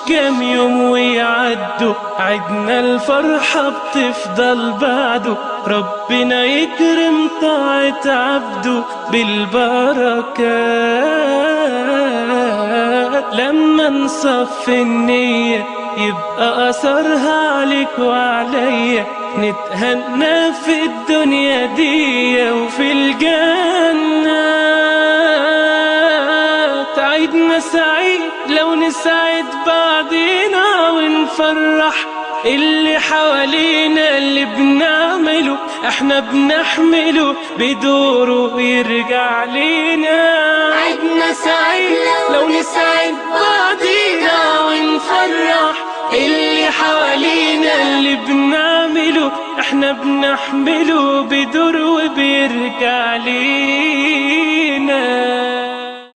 كام يوم ويعدوا عدنا الفرحة بتفضل بعده ربنا يكرم طاعة عبده بالبركات لما نصفي النية يبقى أثرها عليك وعليا نتهنى في الدنيا دي وفي الجنة عيدنا سعيد لو نسعد بعضينا ونفرح اللي حوالينا اللي بنعمله احنا بنحمله بدوره يرجع لينا عيدنا سعيد لو نسعد بعضينا ونفرح اللي حوالينا اللي بنعمله احنا بنحمله بدور وبيرجع لينا